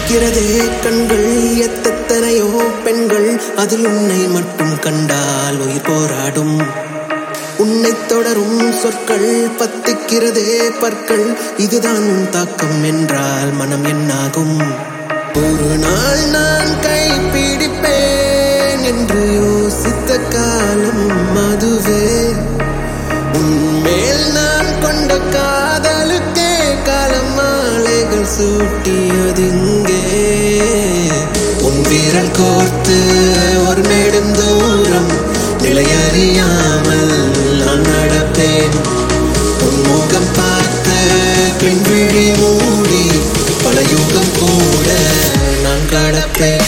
தித்திக்கிறதே கண்கள் எத்தனையோ பெண்கள் அதில் உன்னை மட்டும் கண்டால் உயிர் போராடும் உன்னை தொடரும் சொற்கள் பத்திக்கிறதே பற்கள் இதுதான் உன் தாக்கம் என்றால் மனம் என்னாகும் ஒரு நாள் நான் கை பிடிப்பேன் என்று யோசித்த காலம் அதுவே உன்மேல் நான் கொண்ட காதலுக்கே காலம் மாலைகள் சூட்டியதிங்கே உன் வீரல் கோர்த்து ஒரு நெடும் தூரம் நிலையறியாமல் நான் நடப்பேன் உன் முகம் பார்த்து பின் விழி மூடி பல யுகம் கூட நான் கடப்பேன்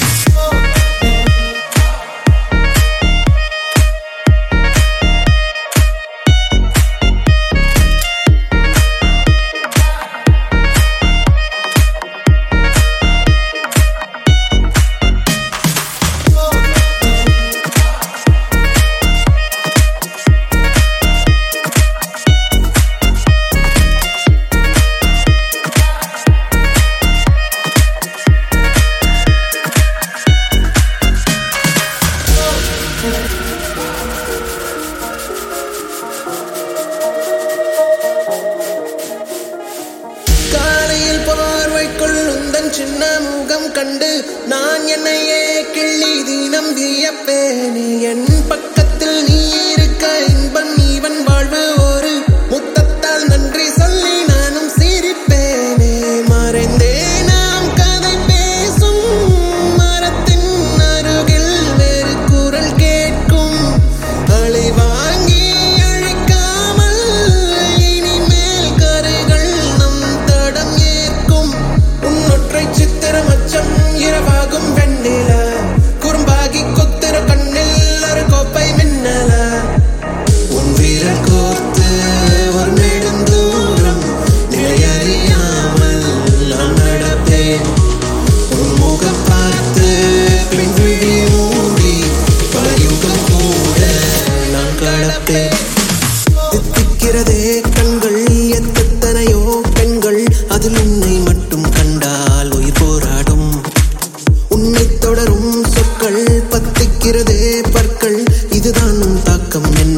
காலையில் பார்வைக்குள் உந்தன் சின்ன முகம் கண்டு நான் என்னையே கிள்ளி தினம் வியப்பேனே என் பக்கத்தில் நீ இருக்க இன்பம் இவன் வாழ்வு ஒரு முத்தத்தால் நன்றி சொல்லி நானும் சிரிப்பேனே மறைந்தே நாம் கதை பேசும் மரத்தின் அருகில் வேறு குரல் கேட்கும் அலை வாங்கி அழைக்காமல் இனிமேல் கரைகள் நம் தடம் ஏற்கும் உன்னொற்றை சித்திரம் அச்சம் இரவாகும் வெண்ணில குறும்பாகி கொத்திர கண்ணில் ஒரு கோப்பை மின்னல உன் வீரல் கோர்த்து ஒரு நெடுந்தூரம் நிலையறியாமல் நான் நடப்பேன் உன் முகம் பார்த்து பின் விழி மூடி பல யுகம் கூட நான் கடப்பேன் தித்திக்கிறதே கண்கள் எத்தனையோ பெண்கள் அதில் உன்னை மட்டும் கண்டால் உயிர் போராடும் உன்னை தொடரும் சொற்கள் பத்திக்கிறதே பற்கள் இதுதான் உன் தாக்கம் என்ன